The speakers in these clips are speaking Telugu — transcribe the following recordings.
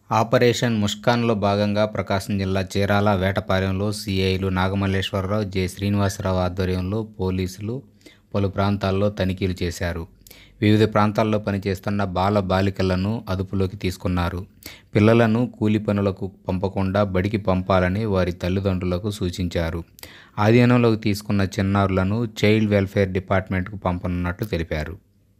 ఆపరేషన్ ముస్కాన్లో భాగంగా ప్రకాశం జిల్లా చీరాల వేటపాలెంలో సీఐలు నాగమల్లేశ్వరరావు జె శ్రీనివాసరావు ఆధ్వర్యంలో పోలీసులు పలు ప్రాంతాల్లో తనిఖీలు చేశారు వివిధ ప్రాంతాల్లో పనిచేస్తున్న బాల బాలికలను అదుపులోకి తీసుకున్నారు పిల్లలను కూలి పనులకు పంపకుండా బడికి పంపాలని వారి తల్లిదండ్రులకు సూచించారు ఆధీనంలోకి తీసుకున్న చిన్నారులను చైల్డ్ వెల్ఫేర్ డిపార్ట్మెంట్కు పంపనున్నట్లు తెలిపారు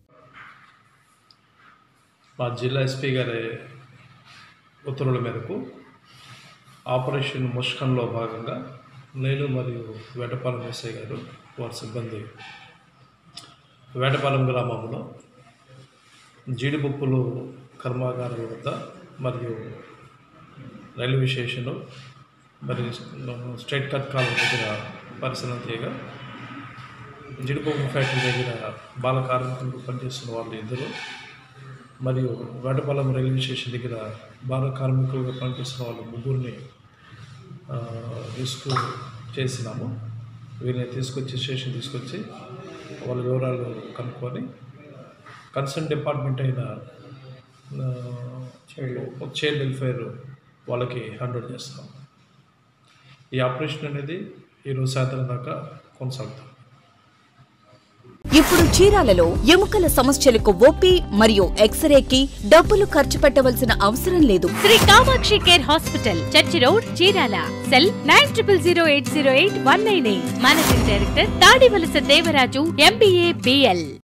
మా జిల్లా ఎస్పీ గారి ఉత్తర్వుల మేరకు ఆపరేషన్ ముష్కన్లో భాగంగా నేను మరియు వేటపాలెం ఎస్ఐ గారు వారి సిబ్బంది వేటపాలెం గ్రామంలో జీడిపప్పులు కర్మాగారాల వద్ద మరియు రైల్వే స్టేషన్లో మరియు స్ట్రైట్ కట్ కాలం దగ్గర పరిశీలన చేయగా జీడిపప్పు ఫ్యాక్టరీ దగ్గర బాల కార్మికులు పనిచేస్తున్న వాళ్ళు ఇద్దరు మరియు వేటపాలెం రైల్వే స్టేషన్ దగ్గర బాల కార్మికులుగా పనిచేస్తున్న వాళ్ళు ముగ్గురిని ఆ, తీసుకు చేసినాము వీరిని తీసుకొచ్చి స్టేషన్ తీసుకొచ్చి వాళ్ళ వివరాలు కనుక్కొని కన్సర్న్ డిపార్ట్మెంట్ అయిన చైల్డ్ వెల్ఫేర్ వాళ్ళకి హ్యాండ్ ఓవర్ చేస్తాం ఈ ఆపరేషన్ అనేది ఈరోజు సాయంత్రం దాకా కొనసాగుతాం ఇప్పుడు చీరాలలో ఎముకల సమస్యలకు ఓపీ మరియు ఎక్స్రేకి డబ్బులు ఖర్చు పెట్టవలసిన అవసరం లేదు Sri Kamakshi care hospital church road Chirala cell nine triple zero eight zero eight one nine eight managing director Tadivalasa Devaraju MBA BL